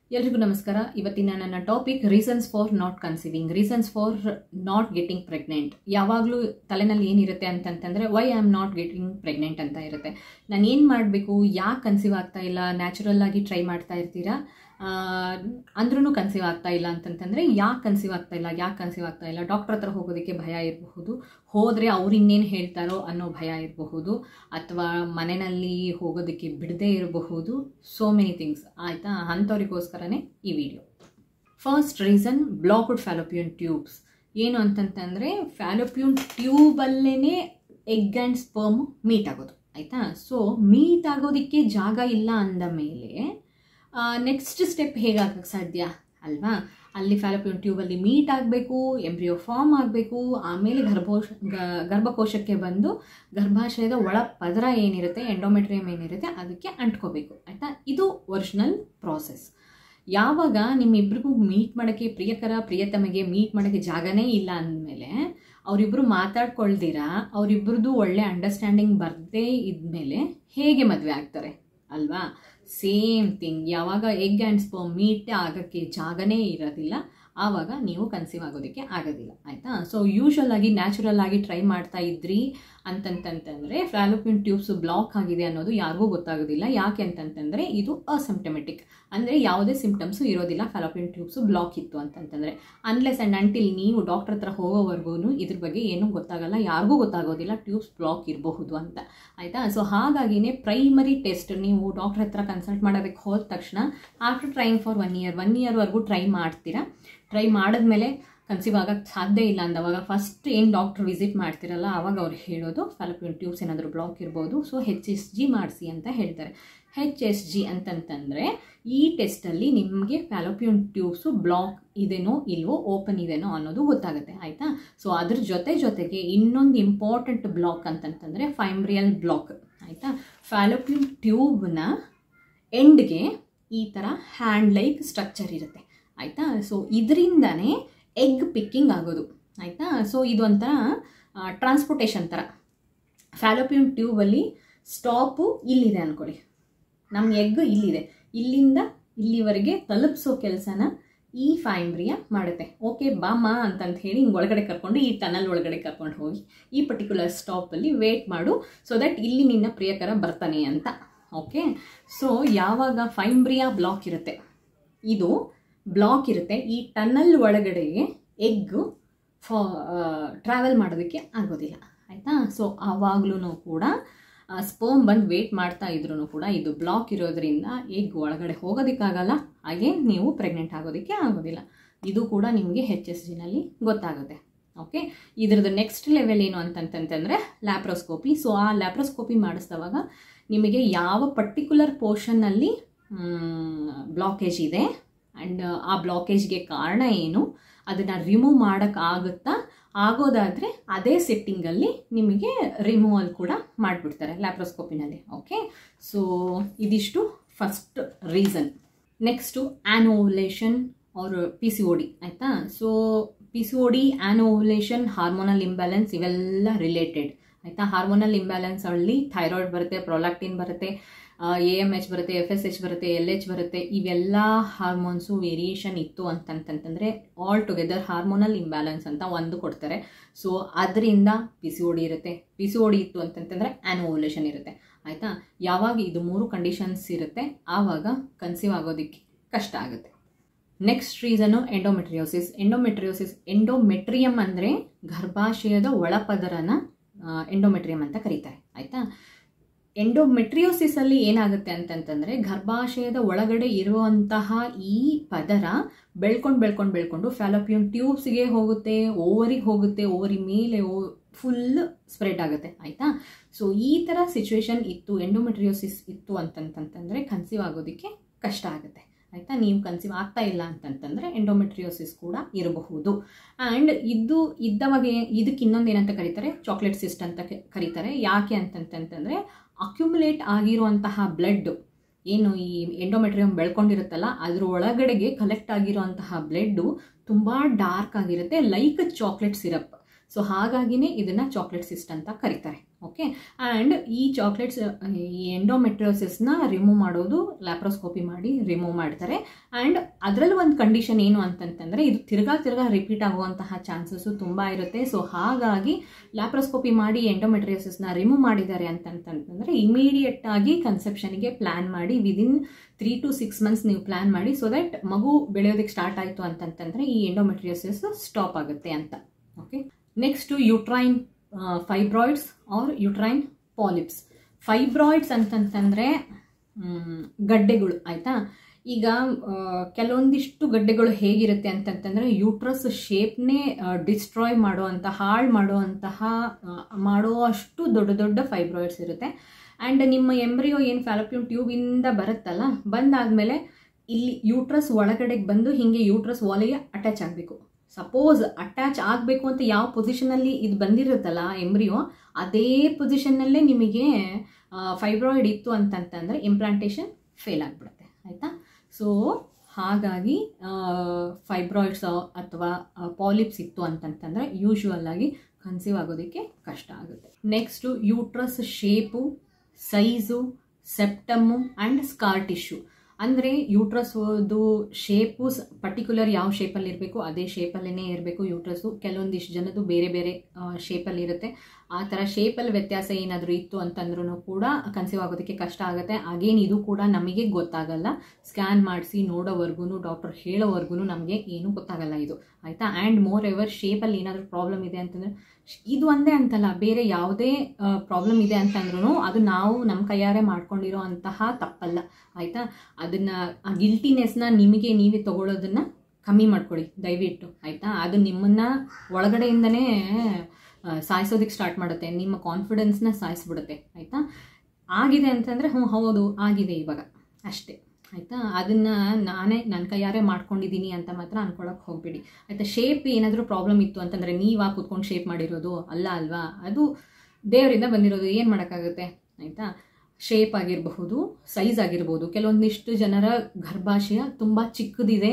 ಎಲ್ರಿಗೂ ನಮಸ್ಕಾರ ಇವತ್ತಿನ ನನ್ನ topic reasons for not conceiving reasons for not getting pregnant ಯಾವಾಗಲೂ ತಲೆನಲ್ಲಿ ಏನಿರುತ್ತೆ ಅಂತಂತಂದರೆ why I am not getting pregnant ಅಂತ ಇರುತ್ತೆ ನಾನು ಏನು ಮಾಡಬೇಕು ಯಾಕೆ ಕನ್ಸೀವ್ ಆಗ್ತಾ ಇಲ್ಲ ನ್ಯಾಚುರಲ್ ಆಗಿ ಟ್ರೈ ಮಾಡ್ತಾ ಇರ್ತೀರಾ ಅಂದ್ರೂ ಕನ್ಸೀವ್ ಆಗ್ತಾ ಇಲ್ಲ ಅಂತಂತಂದರೆ ಯಾಕೆ ಕನ್ಸೀವ್ ಆಗ್ತಾ ಇಲ್ಲ ಯಾಕೆ ಕನ್ಸೀವ್ ಆಗ್ತಾ ಇಲ್ಲ ಡಾಕ್ಟರ್ ಹತ್ರ ಹೋಗೋದಕ್ಕೆ ಭಯ ಇರಬಹುದು ಹೋದರೆ ಅವ್ರು ಇನ್ನೇನು ಹೇಳ್ತಾರೋ ಅನ್ನೋ ಭಯ ಇರಬಹುದು ಅಥವಾ ಮನೆಯಲ್ಲಿ ಹೋಗೋದಕ್ಕೆ ಬಿಡದೇ ಇರಬಹುದು ಸೋ ಮೆನಿ ಥಿಂಗ್ಸ್ ಆಯಿತಾ ಅಂಥವ್ರಿಗೋಸ್ಕರನೇ ಈ video first reason blocked fallopian tubes ಏನು ಅಂತಂತಂದರೆ ಫ್ಯಾಲೋಪಿಯನ್ ಟ್ಯೂಬಲ್ಲೇ ಎಗ್ ಆ್ಯಂಡ್ ಸ್ಪರ್ಮ್ ಮೀಟ್ ಆಗೋದು ಆಯಿತಾ ಸೊ ಮೀಟ್ ಆಗೋದಕ್ಕೆ ಜಾಗ ಇಲ್ಲ ಅಂದ ಮೇಲೆ ನೆಕ್ಸ್ಟ್ ಸ್ಟೆಪ್ ಹೇಗಾಗಕ್ಕೆ ಸಾಧ್ಯ ಅಲ್ವಾ ಅಲ್ಲಿ ಫ್ಯಾಲೋಪಿಯನ್ ಟ್ಯೂಬಲ್ಲಿ ಮೀಟ್ ಆಗಬೇಕು ಎಂಬ್ರಿಯೋ ಫಾರ್ಮ್ ಆಗಬೇಕು ಆಮೇಲೆ ಗರ್ಭೋಷ ಗರ್ಭಕೋಶಕ್ಕೆ ಬಂದು ಗರ್ಭಾಶಯದ ಒಳ ಪದರ ಏನಿರುತ್ತೆ ಎಂಡೋಮೆಟ್ರಿಯಮ್ ಏನಿರುತ್ತೆ ಅದಕ್ಕೆ ಅಂಟ್ಕೋಬೇಕು ಆಯಿತಾ ಇದು ಒರಿಜಿನಲ್ ಪ್ರಾಸೆಸ್ ಯಾವಾಗ ನಿಮ್ಮಿಬ್ರಿಗೂ ಮೀಟ್ ಮಾಡೋಕ್ಕೆ ಪ್ರಿಯಕರ ಪ್ರಿಯತಮಗೆ ಮೀಟ್ ಮಾಡೋಕ್ಕೆ ಜಾಗನೇ ಇಲ್ಲ ಅಂದಮೇಲೆ ಅವರಿಬ್ಬರು ಮಾತಾಡ್ಕೊಳ್ದಿರಾ ಅವರಿಬ್ಬರದು ಒಳ್ಳೆ ಅಂಡರ್ಸ್ಟ್ಯಾಂಡಿಂಗ್ ಬರದೇ ಇದ್ಮೇಲೆ ಹೇಗೆ ಮದುವೆ ಆಗ್ತಾರೆ ಅಲ್ವಾ ಸೇಮ್ ಥಿಂಗ್ ಯಾವಾಗ ಎಗ್ ಆ್ಯಂಡ್ ಸ್ಪರ್ಮ್ ಮೀಟ್ ಆಗೋಕ್ಕೆ ಜಾಗನೇ ಇರೋದಿಲ್ಲ ಆವಾಗ ನೀವು ಕನ್ಸೀವ್ ಆಗೋದಕ್ಕೆ ಆಗೋದಿಲ್ಲ ಆಯಿತಾ ಸೊ ಯೂಶ್ವಲ್ ಆಗಿ ನ್ಯಾಚುರಲ್ ಆಗಿ ಟ್ರೈ ಮಾಡ್ತಾ ಇದ್ರಿ ಅಂತಂತಂತಂದರೆ ಫ್ಯಾಲೋಪಿಯನ್ ಟ್ಯೂಬ್ಸ್ ಬ್ಲಾಕ್ ಆಗಿದೆ ಅನ್ನೋದು ಯಾರಿಗೂ ಗೊತ್ತಾಗೋದಿಲ್ಲ ಯಾಕೆ ಅಂತಂತಂದರೆ ಇದು ಅಸಿಂಪ್ಟಮೆಟಿಕ್ ಅಂದರೆ ಯಾವುದೇ ಸಿಂಪ್ಟಮ್ಸು ಇರೋದಿಲ್ಲ ಫ್ಯಾಲೋಪಿಯನ್ ಟ್ಯೂಬ್ಸು ಬ್ಲಾಕ್ ಇತ್ತು ಅಂತಂತಂದರೆ ಅನ್ಲೆಸ್ ಆ್ಯಂಡ್ ಅಂಟಿಲ್ ನೀವು ಡಾಕ್ಟರ್ ಹತ್ರ ಹೋಗೋವರೆಗೂ ಇದ್ರ ಬಗ್ಗೆ ಏನೂ ಗೊತ್ತಾಗಲ್ಲ ಯಾರಿಗೂ ಗೊತ್ತಾಗೋದಿಲ್ಲ ಟ್ಯೂಬ್ಸ್ ಬ್ಲಾಕ್ ಇರಬಹುದು ಅಂತ ಆಯಿತಾ ಸೊ ಹಾಗಾಗಿನೇ ಪ್ರೈಮರಿ ಟೆಸ್ಟ್ ನೀವು ಡಾಕ್ಟರ್ ಹತ್ರ ಕನ್ಸಲ್ಟ್ ಮಾಡೋದಕ್ಕೆ ಹೋದ ತಕ್ಷಣ after trying for one year one ಇಯರ್ವರೆಗೂ ಟ್ರೈ ಮಾಡ್ತೀರಾ ಟ್ರೈ ಮಾಡಿದ್ಮೇಲೆ ಕನ್ಸೀವ್ ಆಗೋಕ್ಕೆ ಸಾಧ್ಯ ಇಲ್ಲ ಅಂದವಾಗ ಫಸ್ಟ್ ಏನು ಡಾಕ್ಟ್ರ್ ವಿಸಿಟ್ ಮಾಡ್ತಿರಲ್ಲ ಆವಾಗ ಅವ್ರು ಹೇಳೋದು ಫ್ಯಾಲೋಪಿಯನ್ ಟ್ಯೂಬ್ಸ್ ಏನಾದರೂ ಬ್ಲಾಕ್ ಇರ್ಬೋದು ಸೊ ಹೆಚ್ ಎಸ್ ಜಿ ಮಾಡಿಸಿ ಅಂತ ಹೇಳ್ತಾರೆ ಹೆಚ್ ಎಸ್ ಜಿ ಅಂತಂತಂದರೆ ಈ ಟೆಸ್ಟಲ್ಲಿ ನಿಮಗೆ ಫ್ಯಾಲೋಪಿಯನ್ ಟ್ಯೂಬ್ಸು ಬ್ಲಾಕ್ ಇದೇನೋ ಇಲ್ವೋ ಓಪನ್ ಇದೆನೋ ಅನ್ನೋದು ಗೊತ್ತಾಗುತ್ತೆ ಆಯಿತಾ ಸೊ ಅದ್ರ ಜೊತೆ ಜೊತೆಗೆ ಇನ್ನೊಂದು ಇಂಪಾರ್ಟೆಂಟ್ ಬ್ಲಾಕ್ ಅಂತಂತಂದರೆ ಫೈಮ್ರಿಯಲ್ ಬ್ಲಾಕ್ ಆಯಿತಾ ಫ್ಯಾಲೋಪಿಯನ್ ಟ್ಯೂಬ್ನ ಎಂಡ್ಗೆ ಈ ಥರ ಹ್ಯಾಂಡ್ ಲೈಕ್ ಸ್ಟ್ರಕ್ಚರ್ ಇರುತ್ತೆ ಆಯಿತಾ ಸೊ ಇದರಿಂದನೇ ಎಗ್ ಪಿಕ್ಕಿಂಗ್ ಆಗೋದು ಆಯಿತಾ ಸೊ ಇದೊಂಥರ ಟ್ರಾನ್ಸ್ಪೋರ್ಟೇಷನ್ ಥರ ಫ್ಯಾಲೋಪಿಯನ್ ಟ್ಯೂಬಲ್ಲಿ ಸ್ಟಾಪು ಇಲ್ಲಿದೆ ಅಂದ್ಕೊಳ್ಳಿ ನಮ್ಮ ಎಗ್ ಇಲ್ಲಿದೆ ಇಲ್ಲಿಂದ ಇಲ್ಲಿವರೆಗೆ ತಲುಪಿಸೋ ಕೆಲಸನ ಈ ಫೈಮ್ರಿಯ ಮಾಡುತ್ತೆ ಓಕೆ ಬಾಮ್ಮ ಅಂತಂತ ಹೇಳಿ ಹಿಂಗೆ ಒಳಗಡೆ ಕರ್ಕೊಂಡು ಈ ಟನಲ್ ಒಳಗಡೆ ಕರ್ಕೊಂಡು ಹೋಗಿ ಈ ಪರ್ಟಿಕ್ಯುಲರ್ ಸ್ಟಾಪಲ್ಲಿ ವೇಟ್ ಮಾಡು ಸೊ ದಟ್ ಇಲ್ಲಿ ನಿನ್ನ ಪ್ರಿಯಕರ ಬರ್ತಾನೆ ಅಂತ ಓಕೆ ಸೊ ಯಾವಾಗ ಫೈಮ್ರಿಯಾ ಬ್ಲಾಕ್ ಇರುತ್ತೆ ಇದು ಬ್ಲಾಕ್ ಇರುತ್ತೆ ಈ ಟನಲ್ ಒಳಗಡೆಗೆ ಎಗ್ಗು ಫಾ ಟ್ರಾವೆಲ್ ಮಾಡೋದಕ್ಕೆ ಆಗೋದಿಲ್ಲ ಆಯಿತಾ ಸೊ ಆವಾಗಲೂ ಕೂಡ ಸ್ಪೋಮ್ ಬಂದು ವೇಟ್ ಮಾಡ್ತಾ ಇದ್ರೂ ಕೂಡ ಇದು ಬ್ಲಾಕ್ ಇರೋದ್ರಿಂದ ಎಗ್ ಒಳಗಡೆ ಹೋಗೋದಕ್ಕಾಗಲ್ಲ ಹಾಗೆ ನೀವು ಪ್ರೆಗ್ನೆಂಟ್ ಆಗೋದಕ್ಕೆ ಆಗೋದಿಲ್ಲ ಇದು ಕೂಡ ನಿಮಗೆ ಹೆಚ್ ಎಸ್ ಜಿನಲ್ಲಿ ಗೊತ್ತಾಗುತ್ತೆ ಓಕೆ ಇದ್ರದ್ದು ನೆಕ್ಸ್ಟ್ ಲೆವೆಲ್ ಏನು ಅಂತಂತಂತಂದರೆ ಲ್ಯಾಪ್ರೋಸ್ಕೋಪಿ ಸೊ ಆ ಲ್ಯಾಪ್ರೋಸ್ಕೋಪಿ ಮಾಡಿಸಿದವಾಗ ನಿಮಗೆ ಯಾವ ಪರ್ಟಿಕ್ಯುಲರ್ ಪೋರ್ಷನ್ನಲ್ಲಿ ಬ್ಲಾಕೇಜ್ ಇದೆ ಆ್ಯಂಡ್ ಆ ಬ್ಲಾಕೇಜ್ಗೆ ಕಾರಣ ಏನು ಅದನ್ನು ರಿಮೂವ್ ಮಾಡೋಕ್ಕಾಗುತ್ತಾ ಆಗೋದಾದರೆ ಅದೇ ಸೆಟ್ಟಿಂಗಲ್ಲಿ ನಿಮಗೆ ರಿಮೂವಲ್ ಕೂಡ ಮಾಡಿಬಿಡ್ತಾರೆ ಲ್ಯಾಪ್ರೋಸ್ಕೋಪಿನಲ್ಲಿ ಓಕೆ ಸೊ ಇದಿಷ್ಟು first reason next anovulation or P C O D ಆಯಿತಾ so P C O D anovulation hormonal imbalance ಇವೆಲ್ಲ ರಿಲೇಟೆಡ್ ಆಯಿತಾ ಹಾರ್ಮೋನಲ್ ಇಂಬ್ಯಾಲೆನ್ಸ್ ಅಲ್ಲಿ ಥೈರಾಯ್ಡ್ ಬರುತ್ತೆ ಪ್ರೊಲಾಕ್ಟಿನ್ ಬರುತ್ತೆ ಎ ಎಮ್ ಎಚ್ ಬರುತ್ತೆ ಎಫ್ ಎಸ್ ಎಚ್ ಬರುತ್ತೆ ಎಲ್ ಎಚ್ ಬರುತ್ತೆ ಇವೆಲ್ಲ ಹಾರ್ಮೋನ್ಸು ವೇರಿಯೇಷನ್ ಇತ್ತು ಅಂತಂತಂತಂದರೆ ಆಲ್ ಟುಗೆದರ್ ಹಾರ್ಮೋನಲ್ ಇಂಬ್ಯಾಲೆನ್ಸ್ ಅಂತ ಒಂದು ಕೊಡ್ತಾರೆ ಸೊ ಅದರಿಂದ ಪಿ ಸಿ ಒ ಡಿ ಇರುತ್ತೆ ಪಿ ಸಿ ಒ ಡಿ ಇತ್ತು ಅಂತಂತಂದರೆ ಆ್ಯನೋವುಲೇಷನ್ ಇರುತ್ತೆ ಆಯಿತಾ ಯಾವಾಗ ಇದು ಮೂರು ಕಂಡೀಷನ್ಸ್ ಇರುತ್ತೆ ಆವಾಗ ಕನ್ಸೀವ್ ಆಗೋದಕ್ಕೆ ಕಷ್ಟ ಆಗುತ್ತೆ next reason endometriosis endometriosis endometrium ಅಂದರೆ ಗರ್ಭಾಶಯದ ಒಳಪದರನ ಎಂಡೋಮೆಟ್ರಿಯಮ್ ಅಂತ ಕರೀತಾರೆ ಆಯಿತಾ ಎಂಡೋಮೆಟ್ರಿಯೋಸಿಸಲ್ಲಿ ಏನಾಗುತ್ತೆ ಅಂತಂತಂದರೆ ಗರ್ಭಾಶಯದ ಒಳಗಡೆ ಇರುವಂತಹ ಈ ಪದರ ಬೆಳ್ಕೊಂಡು ಬೆಳ್ಕೊಂಡು ಬೆಳ್ಕೊಂಡು ಫ್ಯಾಲೋಪಿಯನ್ ಟ್ಯೂಬ್ಸ್ಗೆ ಹೋಗುತ್ತೆ ಓವರಿಗೆ ಹೋಗುತ್ತೆ ಓವರಿ ಮೇಲೆ ಓ ಫುಲ್ ಸ್ಪ್ರೆಡ್ ಆಗುತ್ತೆ ಆಯಿತಾ ಸೊ ಈ ಥರ ಸಿಚುವೇಶನ್ ಇತ್ತು ಎಂಡೋಮೆಟ್ರಿಯೋಸಿಸ್ ಇತ್ತು ಅಂತಂತಂತಂದರೆ ಕನ್ಸೀವ್ ಆಗೋದಕ್ಕೆ ಕಷ್ಟ ಆಗುತ್ತೆ ಆಯಿತಾ ನೀವು ಕನ್ಸೀವ್ ಆಗ್ತಾ ಇಲ್ಲ ಅಂತಂತಂದರೆ ಎಂಡೋಮೆಟ್ರಿಯೋಸಿಸ್ ಕೂಡ ಇರಬಹುದು ಆ್ಯಂಡ್ ಇದು ಇದ್ದವಾಗ ಇದಕ್ಕೆ ಇನ್ನೊಂದು ಏನಂತ ಕರೀತಾರೆ ಚಾಕ್ಲೇಟ್ ಸಿಸ್ಟ್ ಅಂತ ಕರೀತಾರೆ ಯಾಕೆ ಅಂತಂತಂತಂದರೆ ಅಕ್ಯುಮುಲೇಟ್ ಆಗಿರುವಂತಹ ಬ್ಲಡ್ ಏನು ಈ ಎಂಡೋಮೆಟ್ರಿಯಮ್ ಬೆಳ್ಕೊಂಡಿರುತ್ತಲ್ಲ ಅದ್ರ ಒಳಗಡೆಗೆ ಕಲೆಕ್ಟ್ ಆಗಿರುವಂತಹ ಬ್ಲಡ್ಡು ತುಂಬ ಡಾರ್ಕ್ ಆಗಿರುತ್ತೆ ಲೈಕ್ ಚಾಕ್ಲೇಟ್ ಸಿರಪ್ ಸೊ ಹಾಗಾಗಿನೇ ಇದನ್ನು ಚಾಕ್ಲೇಟ್ ಸಿಸ್ಟ್ ಅಂತ ಕರೀತಾರೆ ಓಕೆ ಆ್ಯಂಡ್ ಈ ಚಾಕ್ಲೇಟ್ಸ್ ಈ ಎಂಡೋಮೆಟ್ರಿಯೋಸಿಸ್ನ ರಿಮೂವ್ ಮಾಡೋದು ಲ್ಯಾಪ್ರೋಸ್ಕೋಪಿ ಮಾಡಿ ರಿಮೂವ್ ಮಾಡ್ತಾರೆ ಆ್ಯಂಡ್ ಅದರಲ್ಲೂ ಒಂದು ಕಂಡೀಷನ್ ಏನು ಅಂತಂತಂದರೆ ಇದು ತಿರ್ಗಾ ತಿರ್ಗಾ ರಿಪೀಟ್ ಆಗುವಂತಹ ಚಾನ್ಸಸ್ಸು ತುಂಬ ಇರುತ್ತೆ ಸೊ ಹಾಗಾಗಿ ಲ್ಯಾಪ್ರೋಸ್ಕೋಪಿ ಮಾಡಿ ಎಂಡೋಮೆಟ್ರಿಯೋಸಿಸ್ನ ರಿಮೂವ್ ಮಾಡಿದ್ದಾರೆ ಅಂತಂತಂದರೆ ಇಮಿಡಿಯೇಟ್ ಆಗಿ ಕನ್ಸೆಪ್ಷನ್ಗೆ ಪ್ಲ್ಯಾನ್ ಮಾಡಿ within three to six months ನೀವು ಪ್ಲ್ಯಾನ್ ಮಾಡಿ ಸೊ ದಟ್ ಮಗು ಬೆಳೆಯೋದಕ್ಕೆ ಸ್ಟಾರ್ಟ್ ಆಯಿತು ಅಂತಂತಂದರೆ ಈ ಎಂಡೋಮೆಟ್ರಿಯೋಸಿಸ್ ಸ್ಟಾಪ್ ಆಗುತ್ತೆ ಅಂತ okay next uterine fibroids or uterine polyps fibroids ಅಂತಂತಂದರೆ ಗಡ್ಡೆಗಳು ಆಯಿತಾ ಈಗ ಕೆಲವೊಂದಿಷ್ಟು ಗಡ್ಡೆಗಳು ಹೇಗಿರುತ್ತೆ ಅಂತಂತಂದರೆ ಯೂಟ್ರಸ್ ಶೇಪ್ನೇ ಡಿಸ್ಟ್ರಾಯ್ ಮಾಡುವಂಥ ಹಾಳು ಮಾಡುವಂತಹ ಮಾಡೋ ಅಷ್ಟು ದೊಡ್ಡ ದೊಡ್ಡ ಫೈಬ್ರಾಯ್ಡ್ಸ್ ಇರುತ್ತೆ ಆ್ಯಂಡ್ ನಿಮ್ಮ ಎಂಬ್ರಿಯೋ ಏನು ಫ್ಯಾಲಪ್ಯೂನ್ ಟ್ಯೂಬಿಂದ ಬರುತ್ತಲ್ಲ ಬಂದಾದಮೇಲೆ ಇಲ್ಲಿ ಯೂಟ್ರಸ್ ಒಳಗಡೆಗೆ ಬಂದು ಹೀಗೆ ಯೂಟ್ರಸ್ ವಾಲಿಗೆ ಅಟ್ಯಾಚ್ ಆಗಬೇಕು ಸಪೋಸ್ ಅಟ್ಯಾಚ್ ಆಗಬೇಕು ಅಂತ ಯಾವ ಪೊಸಿಷನಲ್ಲಿ ಇದು ಬಂದಿರುತ್ತಲ್ಲ ಎಂಬ್ರಿಯೋ ಅದೇ ಪೊಸಿಷನ್ನಲ್ಲೇ ನಿಮಗೆ ಫೈಬ್ರಾಯ್ಡ್ ಇತ್ತು ಅಂತಂತಂದರೆ ಇಂಪ್ಲಾಂಟೇಷನ್ ಫೇಲ್ ಆಗಿಬಿಡುತ್ತೆ ಆಯಿತಾ ಸೊ ಹಾಗಾಗಿ ಫೈಬ್ರಾಯ್ಡ್ಸ್ ಅಥವಾ ಪಾಲಿಪ್ಸ್ ಇತ್ತು ಅಂತಂತಂದರೆ ಯೂಶ್ವಲ್ ಆಗಿ ಕನ್ಸೀವ್ ಆಗೋದಕ್ಕೆ ಕಷ್ಟ ಆಗುತ್ತೆ next uterus shape size septum and scar tissue ಅಂದರೆ ಯೂಟ್ರಸ್ದು ಶೇಪು ಪರ್ಟಿಕ್ಯುಲರ್ ಯಾವ ಶೇಪಲ್ಲಿ ಇರಬೇಕು ಅದೇ ಶೇಪಲ್ಲೇ ಇರಬೇಕು ಯೂಟ್ರಸ್ಸು ಕೆಲವೊಂದಿಷ್ಟು ಜನದ್ದು ಬೇರೆ ಬೇರೆ ಶೇಪಲ್ಲಿ ಇರುತ್ತೆ ಆ ಥರ ಶೇಪಲ್ಲಿ ವ್ಯತ್ಯಾಸ ಏನಾದರೂ ಇತ್ತು ಅಂತಂದ್ರೂ ಕೂಡ ಕನ್ಸೀವ್ ಆಗೋದಕ್ಕೆ ಕಷ್ಟ ಆಗುತ್ತೆ ಅಗೇನ್ ಇದು ಕೂಡ ನಮಗೆ ಗೊತ್ತಾಗಲ್ಲ ಸ್ಕ್ಯಾನ್ ಮಾಡಿಸಿ ನೋಡೋವರೆಗೂ ಡಾಕ್ಟರ್ ಹೇಳೋವರೆಗೂ ನಮಗೆ ಏನೂ ಗೊತ್ತಾಗಲ್ಲ ಇದು ಆಯಿತಾ ಆ್ಯಂಡ್ ಮೋರ್ ಎವರ್ ಶೇಪಲ್ಲಿ ಏನಾದರೂ ಪ್ರಾಬ್ಲಮ್ ಇದೆ ಅಂತಂದರೆ ಇದು ಒಂದೇ ಅಂತಲ್ಲ ಬೇರೆ ಯಾವುದೇ ಪ್ರಾಬ್ಲಮ್ ಇದೆ ಅಂತಂದ್ರೂ ಅದು ನಾವು ನಮ್ಮ ಕೈಯಾರೆ ಮಾಡ್ಕೊಂಡಿರೋ ಅಂತಹ ತಪ್ಪಲ್ಲ ಆಯಿತಾ ಅದನ್ನು ಆ ಗಿಲ್ಟಿನೆಸ್ನ ನಿಮಗೆ ನೀವೇ ತಗೊಳ್ಳೋದನ್ನು ಕಮ್ಮಿ ಮಾಡ್ಕೊಳ್ಳಿ ದಯವಿಟ್ಟು ಆಯಿತಾ ಅದು ನಿಮ್ಮನ್ನು ಒಳಗಡೆಯಿಂದನೇ ಸಾಯಿಸೋದಕ್ಕೆ ಸ್ಟಾರ್ಟ್ ಮಾಡುತ್ತೆ ನಿಮ್ಮ ಕಾನ್ಫಿಡೆನ್ಸ್ನ ಸಾಯಿಸ್ಬಿಡುತ್ತೆ ಆಯಿತಾ ಆಗಿದೆ ಅಂತಂದರೆ ಹ್ಞೂ ಹೌದು ಆಗಿದೆ ಇವಾಗ ಅಷ್ಟೇ ಆಯಿತಾ ಅದನ್ನು ನಾನೇ ನನ್ನ ಕೈಯಾರೆ ಮಾಡ್ಕೊಂಡಿದ್ದೀನಿ ಅಂತ ಮಾತ್ರ ಅನ್ಕೊಳಕ್ಕೆ ಹೋಗ್ಬೇಡಿ ಆಯಿತಾ ಶೇಪ್ ಏನಾದರೂ ಪ್ರಾಬ್ಲಮ್ ಇತ್ತು ಅಂತಂದರೆ ನೀವು ಆ ಕೂತ್ಕೊಂಡು ಶೇಪ್ ಮಾಡಿರೋದು ಅಲ್ಲ ಅಲ್ವಾ ಅದು ದೇವರಿಂದ ಬಂದಿರೋದು ಏನು ಮಾಡೋಕ್ಕಾಗುತ್ತೆ ಆಯಿತಾ ಶೇಪ್ ಆಗಿರಬಹುದು ಸೈಜ್ ಆಗಿರ್ಬೋದು ಕೆಲವೊಂದಿಷ್ಟು ಜನರ ಗರ್ಭಾಶಯ ತುಂಬ ಚಿಕ್ಕದಿದೆ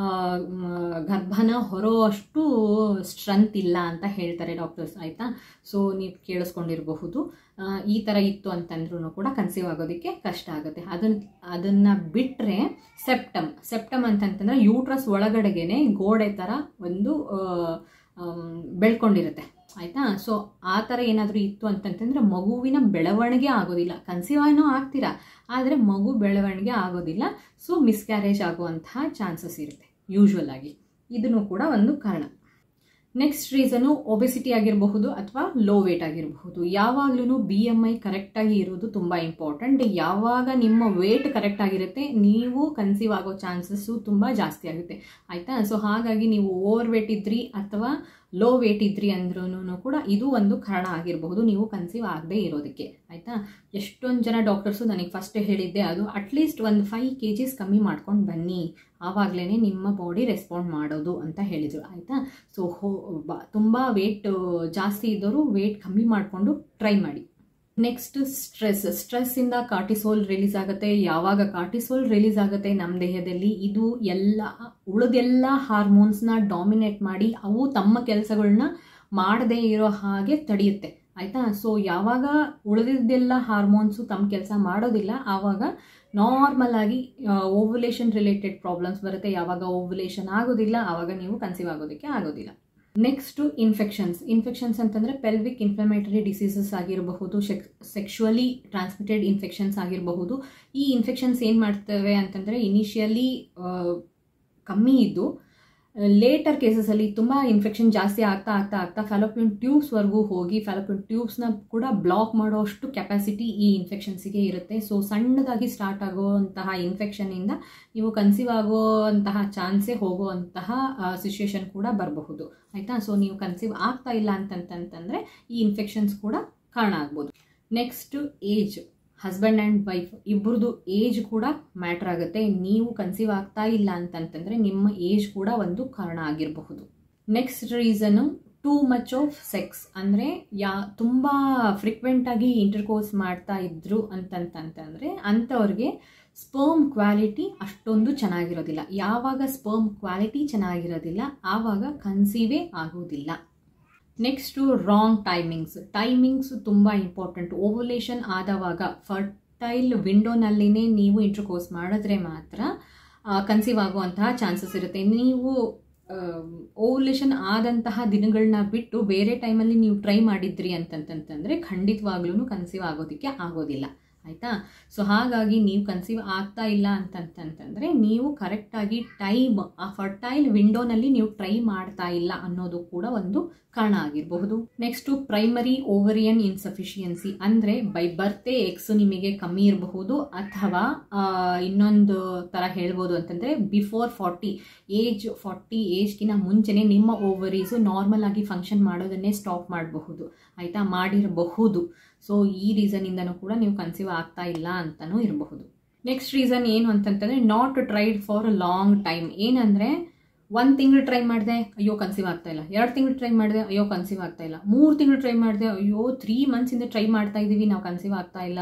ಗರ್ಭನ ಹೊರೋ ಅಷ್ಟು ಸ್ಟ್ರೆಂತ್ ಇಲ್ಲ ಅಂತ ಹೇಳ್ತಾರೆ ಡಾಕ್ಟರ್ಸ್ ಆಯಿತಾ ಸೊ ನೀವು ಕೇಳಿಸ್ಕೊಂಡಿರಬಹುದು ಈ ಥರ ಇತ್ತು ಅಂತಂದ್ರೂ ಕೂಡ ಕನ್ಸೀವ್ ಆಗೋದಕ್ಕೆ ಕಷ್ಟ ಆಗುತ್ತೆ ಅದನ್ನು ಅದನ್ನು ಬಿಟ್ಟರೆ ಸೆಪ್ಟಮ್ ಸೆಪ್ಟಮ್ ಅಂತಂತಂದರೆ ಯೂಟ್ರಸ್ ಒಳಗಡೆಗೆ ಗೋಡೆ ಥರ ಒಂದು ಬೆಳ್ಕೊಂಡಿರುತ್ತೆ ಆಯಿತಾ ಸೊ ಆ ಥರ ಏನಾದರೂ ಇತ್ತು ಅಂತಂತಂದರೆ ಮಗುವಿನ ಬೆಳವಣಿಗೆ ಆಗೋದಿಲ್ಲ ಕನ್ಸೀವ್ ಏನೋ ಆಗ್ತೀರಾ ಆದರೆ ಮಗು ಬೆಳವಣಿಗೆ ಆಗೋದಿಲ್ಲ ಸೊ ಮಿಸ್ಕ್ಯಾರೇಜ್ ಆಗುವಂತಹ ಚಾನ್ಸಸ್ ಇರುತ್ತೆ ಯೂಶ್ವಲ್ ಆಗಿ ಇದನ್ನು ಕೂಡ ಒಂದು ಕಾರಣ ನೆಕ್ಸ್ಟ್ ರೀಸನು ಒಬೆಸಿಟಿ ಆಗಿರಬಹುದು ಅಥವಾ ಲೋ ವೇಟ್ ಆಗಿರಬಹುದು ಯಾವಾಗಲೂ ಬಿ ಎಮ್ ಐ ಕರೆಕ್ಟಾಗಿ ಇರೋದು ತುಂಬ ಇಂಪಾರ್ಟೆಂಟ್ ಯಾವಾಗ ನಿಮ್ಮ ವೇಟ್ ಕರೆಕ್ಟ್ ಆಗಿರುತ್ತೆ ನೀವು ಕನ್ಸೀವ್ ಆಗೋ ಚಾನ್ಸಸ್ಸು ತುಂಬ ಜಾಸ್ತಿ ಆಗುತ್ತೆ ಆಯಿತಾ ಸೊ ಹಾಗಾಗಿ ನೀವು ಓವರ್ ವೇಟ್ ಇದ್ರಿ ಅಥವಾ ಲೋ ವೇಟ್ ಇದ್ರಿ ಅಂದ್ರೂ ಕೂಡ ಇದು ಒಂದು ಕಾರಣ ಆಗಿರಬಹುದು ನೀವು ಕನ್ಸೀವ್ ಆಗದೆ ಇರೋದಕ್ಕೆ ಆಯಿತಾ ಎಷ್ಟೊಂದು ಜನ ಡಾಕ್ಟರ್ಸು ನನಗೆ ಫಸ್ಟೇ ಹೇಳಿದ್ದೆ ಅದು ಅಟ್ಲೀಸ್ಟ್ ಒಂದು ಫೈವ್ ಕೆ ಜಿಸ್ ಕಮ್ಮಿ ಮಾಡ್ಕೊಂಡು ಬನ್ನಿ ಆವಾಗಲೇ ನಿಮ್ಮ ಬಾಡಿ ರೆಸ್ಪಾಂಡ್ ಮಾಡೋದು ಅಂತ ಹೇಳಿದರು ಆಯಿತಾ ಸೊ ಹೋ ಬ ತುಂಬ ವೇಟ್ ಜಾಸ್ತಿ ಇದ್ದವರು ವೇಟ್ ಕಮ್ಮಿ ಮಾಡಿಕೊಂಡು ಟ್ರೈ ಮಾಡಿ ನೆಕ್ಸ್ಟ್ ಸ್ಟ್ರೆಸ್ ಸ್ಟ್ರೆಸ್ಸಿಂದ ಕಾರ್ಟಿಸೋಲ್ ರಿಲೀಸ್ ಆಗುತ್ತೆ ಯಾವಾಗ ಕಾರ್ಟಿಸೋಲ್ ರಿಲೀಸ್ ಆಗುತ್ತೆ ನಮ್ಮ ದೇಹದಲ್ಲಿ ಇದು ಎಲ್ಲ ಉಳಿದೆಲ್ಲ ಹಾರ್ಮೋನ್ಸ್ನ ಡಾಮಿನೇಟ್ ಮಾಡಿ ಅವು ತಮ್ಮ ಕೆಲಸಗಳನ್ನ ಮಾಡದೇ ಇರೋ ಹಾಗೆ ತಡೆಯುತ್ತೆ ಆಯಿತಾ ಸೊ ಯಾವಾಗ ಉಳಿದಿದ್ದೆಲ್ಲ ಹಾರ್ಮೋನ್ಸು ತಮ್ಮ ಕೆಲಸ ಮಾಡೋದಿಲ್ಲ ಆವಾಗ ನಾರ್ಮಲ್ ಆಗಿ ಓವ್ಯುಲೇಷನ್ ರಿಲೇಟೆಡ್ ಪ್ರಾಬ್ಲಮ್ಸ್ ಬರುತ್ತೆ ಯಾವಾಗ ಓವ್ಯುಲೇಷನ್ ಆಗೋದಿಲ್ಲ ಆವಾಗ ನೀವು ಕನ್ಸೀವ್ ಆಗೋದಕ್ಕೆ ಆಗೋದಿಲ್ಲ ನೆಕ್ಸ್ಟು ಇನ್ಫೆಕ್ಷನ್ಸ್ ಇನ್ಫೆಕ್ಷನ್ಸ್ ಅಂತಂದರೆ ಪೆಲ್ವಿಕ್ ಇನ್ಫ್ಲಮೇಟರಿ ಡಿಸೀಸಸ್ ಆಗಿರಬಹುದು ಸೆಕ್ ಸೆಕ್ಷುವಲಿ ಟ್ರಾನ್ಸ್ಮಿಟೆಡ್ ಇನ್ಫೆಕ್ಷನ್ಸ್ ಆಗಿರಬಹುದು ಈ ಇನ್ಫೆಕ್ಷನ್ಸ್ ಏನು ಮಾಡ್ತವೆ ಅಂತಂದರೆ ಇನಿಷಿಯಲಿ ಕಮ್ಮಿ ಇದ್ದು ಲೇಟರ್ ಕೇಸಸಲ್ಲಿ ತುಂಬ ಇನ್ಫೆಕ್ಷನ್ ಜಾಸ್ತಿ ಆಗ್ತಾ ಆಗ್ತಾ ಆಗ್ತಾ ಫ್ಯಾಲೋಪಿಯನ್ ಟ್ಯೂಬ್ಸ್ವರೆಗೂ ಹೋಗಿ ಫ್ಯಾಲೋಪಿಯನ್ ಟ್ಯೂಬ್ಸ್ನ ಕೂಡ ಬ್ಲಾಕ್ ಮಾಡೋ ಅಷ್ಟು ಕೆಪಾಸಿಟಿ ಈ ಇನ್ಫೆಕ್ಷನ್ಸಿಗೆ ಇರುತ್ತೆ ಸೊ ಸಣ್ಣದಾಗಿ ಸ್ಟಾರ್ಟ್ ಆಗುವಂತಹ ಇನ್ಫೆಕ್ಷನಿಂದ ನೀವು ಕನ್ಸೀವ್ ಆಗುವಂತಹ ಚಾನ್ಸೇ ಹೋಗುವಂತಹ ಸಿಚುವೇಶನ್ ಕೂಡ ಬರಬಹುದು ಆಯಿತಾ ಸೊ ನೀವು ಕನ್ಸೀವ್ ಆಗ್ತಾ ಇಲ್ಲ ಅಂತಂತಂತಂದರೆ ಈ ಇನ್ಫೆಕ್ಷನ್ಸ್ ಕೂಡ ಕಾರಣ ಆಗ್ಬೋದು next age husband and wife ಇಬ್ಬರದು ಏಜ್ ಕೂಡ ಮ್ಯಾಟ್ರ್ ಆಗುತ್ತೆ ನೀವು ಕನ್ಸೀವ್ ಆಗ್ತಾ ಇಲ್ಲ ಅಂತಂತಂದರೆ ನಿಮ್ಮ ಏಜ್ ಕೂಡ ಒಂದು ಕಾರಣ ಆಗಿರಬಹುದು next reason too much of sex ಅಂದರೆ ಯಾ ತುಂಬ ಫ್ರಿಕ್ವೆಂಟಾಗಿ ಇಂಟರ್ಕೋರ್ಸ್ ಮಾಡ್ತಾ ಇದ್ರು ಅಂತಂತಂತಂದರೆ ಅಂಥವ್ರಿಗೆ ಸ್ಪರ್ಮ್ ಕ್ವಾಲಿಟಿ ಅಷ್ಟೊಂದು ಚೆನ್ನಾಗಿರೋದಿಲ್ಲ ಯಾವಾಗ ಸ್ಪರ್ಮ್ ಕ್ವಾಲಿಟಿ ಚೆನ್ನಾಗಿರೋದಿಲ್ಲ ಆವಾಗ ಕನ್ಸೀವೇ ಆಗೋದಿಲ್ಲ ನೆಕ್ಸ್ಟು ರಾಂಗ್ ಟೈಮಿಂಗ್ಸ್ ಟೈಮಿಂಗ್ಸ್ ತುಂಬ ಇಂಪಾರ್ಟೆಂಟ್ ಓವಲೇಷನ್ ಆದವಾಗ ಫರ್ಟೈಲ್ ವಿಂಡೋನಲ್ಲಿನೇ ನೀವು ಇಂಟ್ರಕೋರ್ಸ್ ಮಾಡಿದ್ರೆ ಮಾತ್ರ ಕನ್ಸೀವ್ ಆಗುವಂತಹ ಚಾನ್ಸಸ್ ಇರುತ್ತೆ ನೀವು ಓವಲೇಷನ್ ಆದಂತಹ ದಿನಗಳನ್ನ ಬಿಟ್ಟು ಬೇರೆ ಟೈಮಲ್ಲಿ ನೀವು ಟ್ರೈ ಮಾಡಿದ್ರಿ ಅಂತಂತಂತಂದರೆ ಖಂಡಿತವಾಗ್ಲೂ ಕನ್ಸೀವ್ ಆಗೋದಕ್ಕೆ ಆಗೋದಿಲ್ಲ ಆಯಿತಾ ಸೊ ಹಾಗಾಗಿ ನೀವು ಕನ್ಸೀವ್ ಆಗ್ತಾ ಇಲ್ಲ ಅಂತಂತಂತಂದರೆ ನೀವು ಕರೆಕ್ಟಾಗಿ ಟೈಮ್ ಆ ಫರ್ಟೈಲ್ ವಿಂಡೋನಲ್ಲಿ ನೀವು ಟ್ರೈ ಮಾಡ್ತಾ ಇಲ್ಲ ಅನ್ನೋದು ಕೂಡ ಒಂದು ಕಾರಣ ಆಗಿರಬಹುದು ನೆಕ್ಸ್ಟು ಪ್ರೈಮರಿ ಓವರಿಯನ್ ಇನ್ಸಫಿಷಿಯನ್ಸಿ ಅಂದರೆ ಬೈ ಬರ್ತೆ ಎಕ್ಸ್ ನಿಮಗೆ ಕಮ್ಮಿ ಇರಬಹುದು ಅಥವಾ ಇನ್ನೊಂದು ಥರ ಹೇಳ್ಬೋದು ಅಂತಂದರೆ ಬಿಫೋರ್ ಫಾರ್ಟಿ ಏಜ್ ಫಾರ್ಟಿ ಏಜ್ಗಿನ ಮುಂಚೆನೇ ನಿಮ್ಮ ಓವರೀಸು ನಾರ್ಮಲ್ ಆಗಿ ಫಂಕ್ಷನ್ ಮಾಡೋದನ್ನೇ ಸ್ಟಾಪ್ ಮಾಡಬಹುದು ಆಯಿತಾ ಮಾಡಿರಬಹುದು ಸೊ ಈ ರೀಸನಿಂದನೂ ಕೂಡ ನೀವು ಕನ್ಸೀವ್ ಆಗ್ತಾ ಇಲ್ಲ ಅಂತಲೂ ಇರಬಹುದು ನೆಕ್ಸ್ಟ್ ರೀಸನ್ ಏನು ಅಂತಂತಂದರೆ not tried for a long time ಏನಂದರೆ ಒಂದು ತಿಂಗಳು ಟ್ರೈ ಮಾಡಿದೆ ಅಯ್ಯೋ ಕನ್ಸೀವ್ ಆಗ್ತಾ ಇಲ್ಲ ಎರಡು ತಿಂಗಳು ಟ್ರೈ ಮಾಡಿದೆ ಅಯ್ಯೋ ಕನ್ಸೀವ್ ಆಗ್ತಾ ಇಲ್ಲ ಮೂರು ತಿಂಗಳು ಟ್ರೈ ಮಾಡಿದೆ ಅಯ್ಯೋ ತ್ರೀ ಮಂತ್ಸಿಂದ ಟ್ರೈ ಮಾಡ್ತಾ ಇದ್ದೀವಿ ನಾವು ಕನ್ಸೀವ್ ಆಗ್ತಾ ಇಲ್ಲ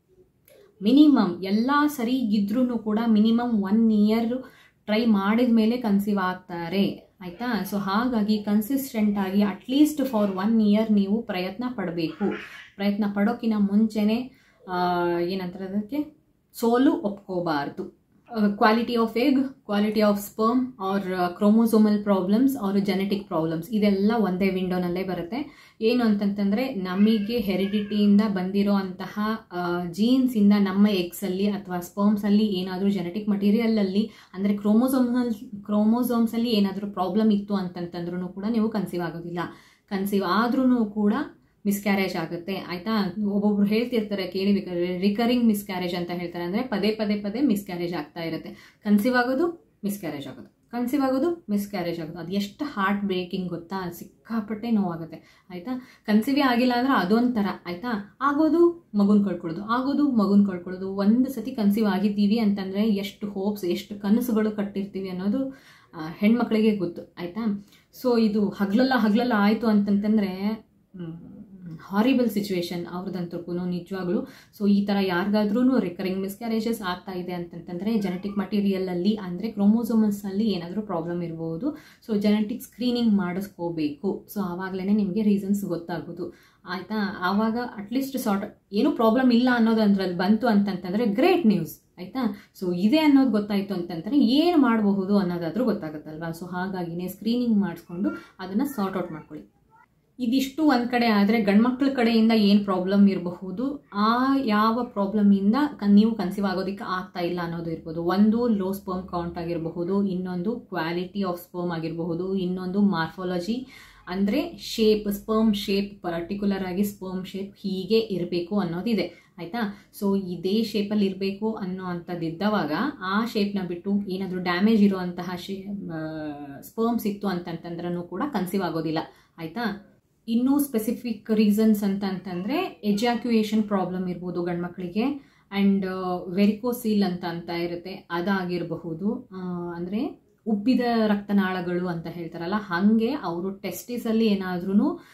ಮಿನಿಮಮ್ ಎಲ್ಲ ಸರಿ ಇದ್ರೂ ಕೂಡ ಮಿನಿಮಮ್ ಒನ್ ಇಯರ್ ಟ್ರೈ ಮಾಡಿದ ಮೇಲೆ ಕನ್ಸೀವ್ ಆಗ್ತಾರೆ ಆಯಿತಾ ಸೊ ಹಾಗಾಗಿ ಕನ್ಸಿಸ್ಟೆಂಟ್ ಆಗಿ ಅಟ್ಲೀಸ್ಟ್ ಫಾರ್ ಒನ್ ಇಯರ್ ನೀವು ಪ್ರಯತ್ನ ಪಡಬೇಕು ಪ್ರಯತ್ನ ಪಡೋಕ್ಕಿಂತ ಮುಂಚೆನೇ ಏನಂತಾರೆ ಅದಕ್ಕೆ ಸೋಲು ಒಪ್ಕೋಬಾರ್ದು quality of egg quality of sperm or chromosomal problems or genetic problems ಇದೆಲ್ಲ ಒಂದೇ ವಿಂಡೋನಲ್ಲೇ ಬರುತ್ತೆ ಏನು ಅಂತಂತಂದರೆ ನಮಗೆ ಹೆರಿಡಿಟಿಯಿಂದ ಬಂದಿರೋ ಅಂತಹ ಜೀನ್ಸಿಂದ ನಮ್ಮ ಎಗ್ಸಲ್ಲಿ ಅಥವಾ ಸ್ಪರ್ಮ್ಸಲ್ಲಿ ಏನಾದರೂ ಜೆನೆಟಿಕ್ ಮಟೀರಿಯಲಲ್ಲಿ ಅಂದರೆ ಕ್ರೋಮೋಸೋಮ್ಸಲ್ ಕ್ರೋಮೋಸೋಮ್ಸಲ್ಲಿ ಏನಾದರೂ ಪ್ರಾಬ್ಲಮ್ ಇತ್ತು ಅಂತಂತಂದ್ರೂ ಕೂಡ ನೀವು ಕನ್ಸೀವ್ ಆಗೋದಿಲ್ಲ ಕನ್ಸೀವ್ ಆದ್ರೂ ಕೂಡ ಮಿಸ್ಕ್ಯಾರೇಜ್ ಆಗುತ್ತೆ ಆಯಿತಾ ಒಬ್ಬೊಬ್ರು ಹೇಳ್ತಿರ್ತಾರೆ ಕೇಳಿ ರಿಕರಿಂಗ್ ಮಿಸ್ಕ್ಯಾರೇಜ್ ಅಂತ ಹೇಳ್ತಾರೆ ಅಂದರೆ ಪದೇ ಪದೇ ಪದೇ ಮಿಸ್ಕ್ಯಾರೇಜ್ ಆಗ್ತಾ ಇರುತ್ತೆ ಕನ್ಸೀವ್ ಆಗೋದು ಮಿಸ್ಕ್ಯಾರೇಜ್ ಆಗೋದು ಕನ್ಸೀವ್ ಆಗೋದು ಮಿಸ್ಕ್ಯಾರೇಜ್ ಆಗೋದು ಅದು ಎಷ್ಟು ಹಾರ್ಟ್ ಬ್ರೇಕಿಂಗ್ ಗೊತ್ತಾ ಸಿಕ್ಕಾಪಟ್ಟೆ ನೋವಾಗುತ್ತೆ ಆಯಿತಾ ಕನ್ಸೀವೇ ಆಗಿಲ್ಲ ಅಂದರೆ ಅದೊಂಥರ ಆಯಿತಾ ಆಗೋದು ಮಗುನ ಕಳ್ಕೊಳ್ಳೋದು ಆಗೋದು ಮಗುನ ಕಳ್ಕೊಳ್ಳೋದು ಒಂದು ಸತಿ ಕನ್ಸೀವ್ ಆಗಿದ್ದೀವಿ ಅಂತಂದರೆ ಎಷ್ಟು ಹೋಪ್ಸ್ ಎಷ್ಟು ಕನಸುಗಳು ಕಟ್ಟಿರ್ತೀವಿ ಅನ್ನೋದು ಹೆಣ್ಮಕ್ಳಿಗೆ ಗೊತ್ತು ಆಯಿತಾ ಸೊ ಇದು ಹಗಲೆಲ್ಲ ಹಗಲೆಲ್ಲ ಆಯಿತು ಅಂತಂತಂದರೆ ಹಾರಿಬಲ್ ಸಿಚುವೇಶನ್ ಅವ್ರದ್ದಂತಕ್ಕೂ ನಿಜವಾಗ್ಲೂ ಸೊ ಈ ಥರ ಯಾರಿಗಾದ್ರೂ ರಿಕರಿಂಗ್ ಮಿಸ್ಕ್ಯಾರೇಜಸ್ ಆಗ್ತಾ ಇದೆ ಅಂತಂತಂದರೆ ಜೆನೆಟಿಕ್ ಮಟೀರಿಯಲಲ್ಲಿ ಅಂದರೆ ಕ್ರೋಮೋಸೋಮಲ್ಸ್ನಲ್ಲಿ ಏನಾದರೂ ಪ್ರಾಬ್ಲಮ್ ಇರ್ಬೋದು ಸೊ ಜೆನೆಟಿಕ್ ಸ್ಕ್ರೀನಿಂಗ್ ಮಾಡಿಸ್ಕೋಬೇಕು ಸೊ ಆವಾಗಲೇ ನಿಮಗೆ ರೀಸನ್ಸ್ ಗೊತ್ತಾಗೋದು ಆಯಿತಾ ಆವಾಗ ಅಟ್ಲೀಸ್ಟ್ ಸಾರ್ಟ್ ಏನೂ ಪ್ರಾಬ್ಲಮ್ ಇಲ್ಲ ಅನ್ನೋದು ಅದ್ರಲ್ಲಿ ಬಂತು ಅಂತಂತಂದರೆ ಗ್ರೇಟ್ ನ್ಯೂಸ್ ಆಯಿತಾ ಸೊ ಇದೆ ಅನ್ನೋದು ಗೊತ್ತಾಯಿತು ಅಂತಂದರೆ ಏನು ಮಾಡಬಹುದು ಅನ್ನೋದಾದರೂ ಗೊತ್ತಾಗುತ್ತಲ್ವಾ ಸೊ ಹಾಗಾಗಿನೇ ಸ್ಕ್ರೀನಿಂಗ್ ಮಾಡಿಸ್ಕೊಂಡು ಅದನ್ನು ಸಾರ್ಟ್ ಔಟ್ ಮಾಡ್ಕೊಳ್ಳಿ ಇದಿಷ್ಟು ಒಂದು ಕಡೆ ಆದರೆ ಗಂಡ್ಮಕ್ಳ ಕಡೆಯಿಂದ ಏನು ಪ್ರಾಬ್ಲಮ್ ಇರಬಹುದು ಆ ಯಾವ ಪ್ರಾಬ್ಲಮಿಂದ ಕ ನೀವು ಕನ್ಸೀವ್ ಆಗೋದಕ್ಕೆ ಆಗ್ತಾ ಇಲ್ಲ ಅನ್ನೋದು ಇರ್ಬೋದು ಒಂದು ಲೋ ಸ್ಪರ್ಮ್ ಕೌಂಟ್ ಆಗಿರಬಹುದು ಇನ್ನೊಂದು ಕ್ವಾಲಿಟಿ ಆಫ್ ಸ್ಪರ್ಮ್ ಆಗಿರಬಹುದು ಇನ್ನೊಂದು ಮಾರ್ಫಾಲಜಿ ಅಂದರೆ ಶೇಪ್ ಸ್ಪರ್ಮ್ ಶೇಪ್ ಪರ್ಟಿಕ್ಯುಲರ್ ಆಗಿ ಸ್ಪರ್ಮ್ ಶೇಪ್ ಹೀಗೆ ಇರಬೇಕು ಅನ್ನೋದಿದೆ ಆಯಿತಾ ಸೊ ಇದೇ ಶೇಪಲ್ಲಿ ಇರಬೇಕು ಅನ್ನೋ ಅಂಥದ್ದಿದ್ದವಾಗ ಆ ಶೇಪ್ನ ಬಿಟ್ಟು ಏನಾದರೂ ಡ್ಯಾಮೇಜ್ ಇರುವಂತಹ ಶೇ ಸ್ಪರ್ಮ್ಸ್ ಇತ್ತು ಅಂತಂತಂದ್ರೂ ಕೂಡ ಕನ್ಸೀವ್ ಆಗೋದಿಲ್ಲ ಆಯಿತಾ ಇನ್ನೂ ಸ್ಪೆಸಿಫಿಕ್ ರೀಸನ್ಸ್ ಅಂತ ಅಂತಂದರೆ ಎಜಾಕ್ಯುಯೇಷನ್ ಪ್ರಾಬ್ಲಮ್ ಇರ್ಬೋದು ಗಂಡ್ಮಕ್ಳಿಗೆ ಆ್ಯಂಡ್ ವೆರಿಕೋಸೀಲ್ ಅಂತ ಅಂತ ಇರುತ್ತೆ ಅದಾಗಿರಬಹುದು ಅಂದರೆ ಉಬ್ಬಿದ ರಕ್ತನಾಳಗಳು ಅಂತ ಹೇಳ್ತಾರಲ್ಲ ಹಾಗೆ ಅವರು ಟೆಸ್ಟಿಸಲ್ಲಿ ಏನಾದ್ರೂ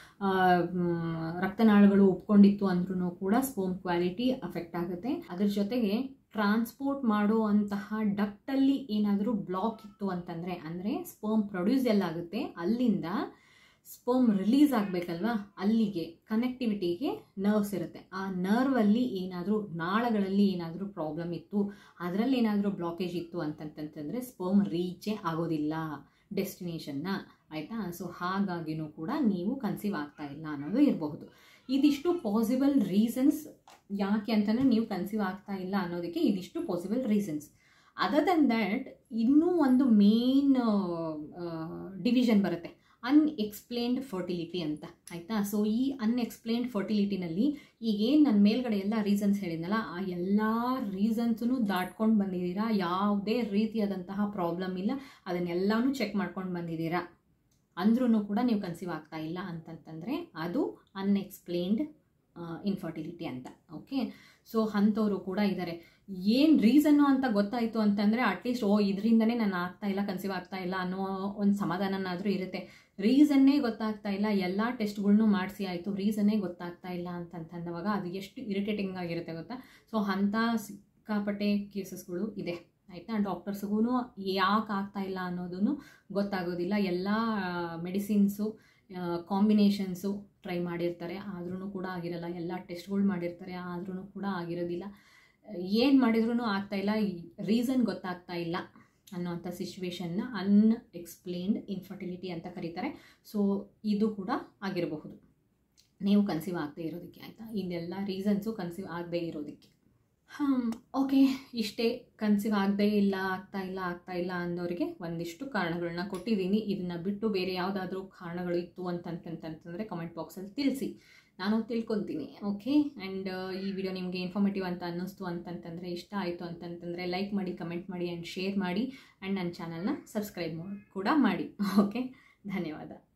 ರಕ್ತನಾಳಗಳು ಉಪ್ಕೊಂಡಿತ್ತು ಅಂದ್ರೂ ಕೂಡ ಸ್ಪೋಮ್ ಕ್ವಾಲಿಟಿ ಅಫೆಕ್ಟ್ ಆಗುತ್ತೆ ಅದ್ರ ಜೊತೆಗೆ ಟ್ರಾನ್ಸ್ಪೋರ್ಟ್ ಮಾಡುವಂತಹ ಡಕ್ಟಲ್ಲಿ ಏನಾದರೂ ಬ್ಲಾಕ್ ಇತ್ತು ಅಂತಂದರೆ ಅಂದರೆ ಸ್ಪರ್ಮ್ ಪ್ರೊಡ್ಯೂಸ್ ಎಲ್ಲಾಗುತ್ತೆ ಅಲ್ಲಿಂದ ಸ್ಪರ್ಮ್ ರಿಲೀಸ್ ಆಗಬೇಕಲ್ವಾ ಅಲ್ಲಿಗೆ ಕನೆಕ್ಟಿವಿಟಿಗೆ ನರ್ವ್ಸ್ ಇರುತ್ತೆ ಆ ನರ್ವಲ್ಲಿ ಏನಾದರೂ ನಾಳಗಳಲ್ಲಿ ಏನಾದರೂ ಪ್ರಾಬ್ಲಮ್ ಇತ್ತು ಅದರಲ್ಲಿ ಏನಾದರೂ ಬ್ಲಾಕೇಜ್ ಇತ್ತು ಅಂತಂತಂತಂದರೆ ಸ್ಪರ್ಮ್ ರೀಚೇ ಆಗೋದಿಲ್ಲ ಡೆಸ್ಟಿನೇಷನ್ನ ಆಯಿತಾ ಸೊ ಹಾಗಾಗಿನೂ ಕೂಡ ನೀವು ಕನ್ಸೀವ್ ಆಗ್ತಾ ಇಲ್ಲ ಅನ್ನೋದು ಇರಬಹುದು ಇದಿಷ್ಟು ಪಾಸಿಬಲ್ ರೀಸನ್ಸ್ ಯಾಕೆ ಅಂತಂದರೆ ನೀವು ಕನ್ಸೀವ್ ಆಗ್ತಾ ಇಲ್ಲ ಅನ್ನೋದಕ್ಕೆ ಇದಿಷ್ಟು possible reasons other than that ಇನ್ನೂ ಒಂದು ಮೇನ್ ಡಿವಿಷನ್ ಬರುತ್ತೆ ಅನ್ಎಕ್ಸ್ಪ್ಲೇನ್ಡ್ ಫರ್ಟಿಲಿಟಿ ಅಂತ ಆಯಿತಾ ಸೊ ಈ ಅನ್ಎಕ್ಸ್ಪ್ಲೇನ್ಡ್ ಫರ್ಟಿಲಿಟಿನಲ್ಲಿ ಈಗೇನು ನನ್ನ ಮೇಲ್ಗಡೆ ಎಲ್ಲ ರೀಸನ್ಸ್ ಹೇಳಿದ್ನಲ್ಲ ಆ ಎಲ್ಲ ರೀಸನ್ಸೂ ದಾಟ್ಕೊಂಡು ಬಂದಿದ್ದೀರಾ ಯಾವುದೇ ರೀತಿಯಾದಂತಹ ಪ್ರಾಬ್ಲಮ್ ಇಲ್ಲ ಅದನ್ನೆಲ್ಲನೂ ಚೆಕ್ ಮಾಡ್ಕೊಂಡು ಬಂದಿದ್ದೀರಾ ಅಂದ್ರೂ ಕೂಡ ನೀವು ಕನ್ಸೀವ್ ಆಗ್ತಾ ಇಲ್ಲ ಅಂತಂತಂದರೆ ಅದು ಅನ್ಎಕ್ಸ್ಪ್ಲೇನ್ಡ್ ಇನ್ಫರ್ಟಿಲಿಟಿ ಅಂತ ಓಕೆ ಸೊ ಅಂಥವರು ಕೂಡ ಇದ್ದಾರೆ ಏನು ರೀಸನ್ನು ಅಂತ ಗೊತ್ತಾಯಿತು ಅಂತಂದರೆ ಅಟ್ಲೀಸ್ಟ್ ಓ ಇದರಿಂದನೇ ನಾನು ಆಗ್ತಾ ಇಲ್ಲ ಕನ್ಸೀವ್ ಆಗ್ತಾ ಇಲ್ಲ ಅನ್ನೋ ಒಂದು ಸಮಾಧಾನನಾದರೂ ಇರುತ್ತೆ ರೀಸನ್ನೇ ಗೊತ್ತಾಗ್ತಾ ಇಲ್ಲ ಎಲ್ಲ ಟೆಸ್ಟ್ಗಳ್ನೂ ಮಾಡಿಸಿ ಆಯಿತು ರೀಸನ್ನೇ ಗೊತ್ತಾಗ್ತಾ ಇಲ್ಲ ಅಂತಂತಂದವಾಗ ಅದು ಎಷ್ಟು ಇರಿಟೇಟಿಂಗ್ ಆಗಿರುತ್ತೆ ಗೊತ್ತಾ ಸೊ ಅಂಥ ಸಿಕ್ಕಾಪಟ್ಟೆ ಕೇಸಸ್ಗಳು ಇದೆ ಆಯಿತಾ ಡಾಕ್ಟರ್ಸ್ಗೂ ಯಾಕೆ ಆಗ್ತಾ ಇಲ್ಲ ಅನ್ನೋದನ್ನು ಗೊತ್ತಾಗೋದಿಲ್ಲ ಎಲ್ಲ ಮೆಡಿಸಿನ್ಸು ಕಾಂಬಿನೇಷನ್ಸು ಟ್ರೈ ಮಾಡಿರ್ತಾರೆ ಆದ್ರೂ ಕೂಡ ಆಗಿರಲ್ಲ ಎಲ್ಲ ಟೆಸ್ಟ್ಗಳು ಮಾಡಿರ್ತಾರೆ ಆದ್ರೂ ಕೂಡ ಆಗಿರೋದಿಲ್ಲ ಏನು ಮಾಡಿದ್ರೂ ಆಗ್ತಾಯಿಲ್ಲ ರೀಸನ್ ಗೊತ್ತಾಗ್ತಾ ಇಲ್ಲ ಅನ್ನೋಂಥ ಸಿಚುವೇಶನ್ನ ಅನ್ಎಕ್ಸ್ಪ್ಲೇನ್ಡ್ ಇನ್ಫರ್ಟಿಲಿಟಿ ಅಂತ ಕರೀತಾರೆ ಸೊ ಇದು ಕೂಡ ಆಗಿರಬಹುದು ನೀವು ಕನ್ಸೀವ್ ಆಗದೆ ಇರೋದಕ್ಕೆ ಆಯಿತಾ ಇದೆಲ್ಲ ರೀಸನ್ಸು ಕನ್ಸೀವ್ ಆಗದೆ ಇರೋದಕ್ಕೆ ಹಾಂ ಓಕೆ ಇಷ್ಟೇ ಕನ್ಸೀವ್ ಆಗದೇ ಇಲ್ಲ ಆಗ್ತಾ ಇಲ್ಲ ಆಗ್ತಾ ಇಲ್ಲ ಅಂದವರಿಗೆ ಒಂದಿಷ್ಟು ಕಾರಣಗಳನ್ನ ಕೊಟ್ಟಿದ್ದೀನಿ ಇದನ್ನು ಬಿಟ್ಟು ಬೇರೆ ಯಾವುದಾದ್ರೂ ಕಾರಣಗಳು ಇತ್ತು ಅಂತಂತಂತಂದರೆ ಕಮೆಂಟ್ ಬಾಕ್ಸಲ್ಲಿ ತಿಳಿಸಿ ನಾನು ತಿಳ್ಕೊತೀನಿ ಓಕೆ ಆ್ಯಂಡ್ ಈ ವಿಡಿಯೋ ನಿಮಗೆ ಇನ್ಫಾರ್ಮೇಟಿವ್ ಅಂತ ಅನ್ನಿಸ್ತು ಅಂತಂತಂದರೆ ಇಷ್ಟ ಆಯಿತು ಅಂತಂತಂದರೆ ಲೈಕ್ ಮಾಡಿ ಕಮೆಂಟ್ ಮಾಡಿ ಆ್ಯಂಡ್ ಶೇರ್ ಮಾಡಿ ಆ್ಯಂಡ್ ನನ್ನ ಚಾನಲ್ನ ಸಬ್ಸ್ಕ್ರೈಬ್ ಕೂಡ ಮಾಡಿ ಓಕೆ ಧನ್ಯವಾದ